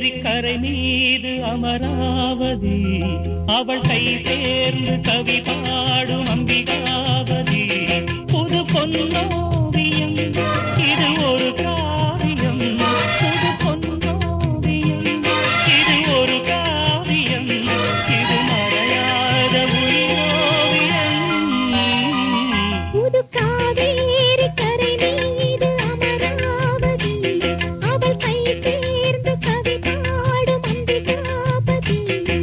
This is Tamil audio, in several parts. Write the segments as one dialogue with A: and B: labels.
A: காவேரி கரை மீது அமராவதி அவள் கை சேர்ந்து கவி பாடும் அம்பிகாவதி புது பொன்னோவியம் இது ஒரு காவியம் புது பொன்னோவியம் இது ஒரு காவியம் இது மறையாத உயிரோவியம்
B: புது காவேரி கரை மீது அமராவதி அவள் கை சேர்ந்து கவி பாடும் அம்பிகாபதி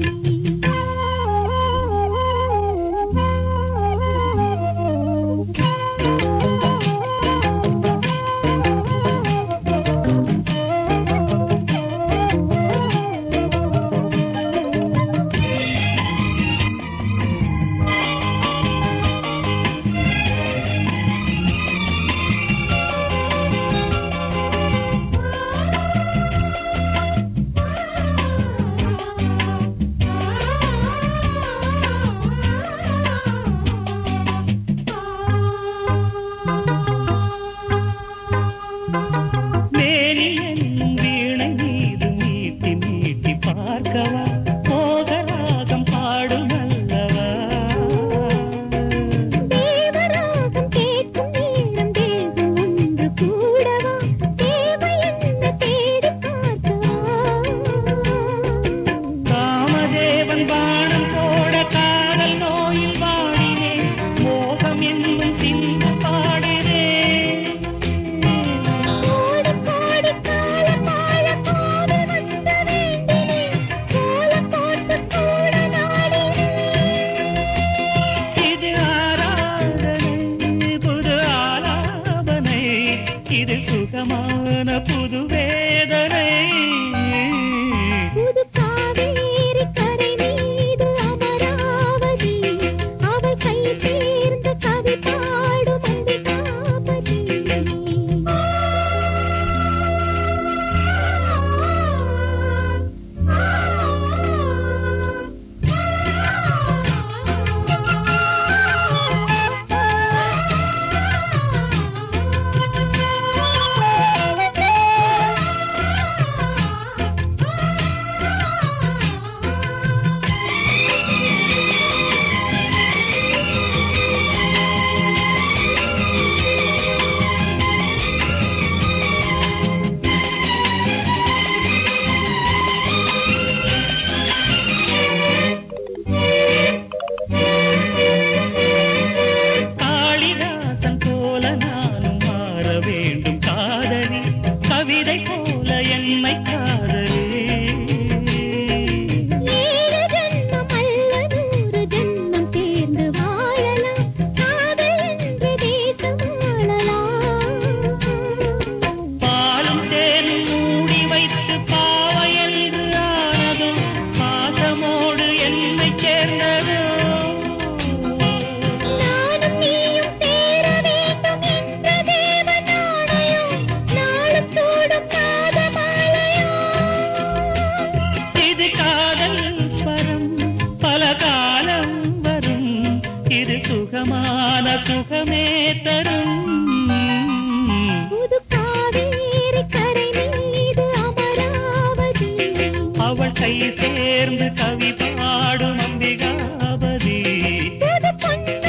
A: மேனியன் வீணை மீது மீட்டி மீட்டி பார்க்கவா மோகராகம் பாடும் அல்லவா
B: தேவராகம் கேட்கும் நேரம் தேகம் ஒன்று கூடவா தேவை என்ன தேடி பார்க்கவா
A: காமதேவன் பானம் போட காதல் நோயில் வாடினேன் மோகம் என்னும் சிந்து பாடினேன்
B: கோடி கோடி காலம் வாழ கோவில் வந்து வேண்டினேன் கோலம் போட்டு கூட நாடினேன்
A: இது ஆராதனை புது ஆலாபனை இது சுகமான புது வேதனை
B: புது காவேரி கரை மீது அமராவதி அவள் கை சேர்ந்து கவி பாடும் அம்பிகாபதி
A: காளிதாசன் போல நானும் மாற வேண்டும் காதலி கவிதை போல என்னை காதலி
B: ஏழு ஜென்மம் அல்ல நூறு ஜென்மம் சேர்ந்து வாழலாம் காதல் என்று தேசம் ஆளலாம்
A: பாலும் தேனும் மூடி வைத்து பாவை என்று ஆனதும் பாசமோடு என்னை சேர்ந்ததோ
B: நானும் நீயும் சேர வேண்டும் என்ற தேவ நாணயம் நாளும் சூடும் நாதமாலயம்
A: இது காதல் ஸ்வரம் பல காலம் வரும் இது சுகமான சுகமே தரும்
B: புது காவேரி கரை மீது அமராவதி
A: அவள் கை சேர்ந்து கவி பாடும் அம்பிகாபதி
B: புது பொன்ன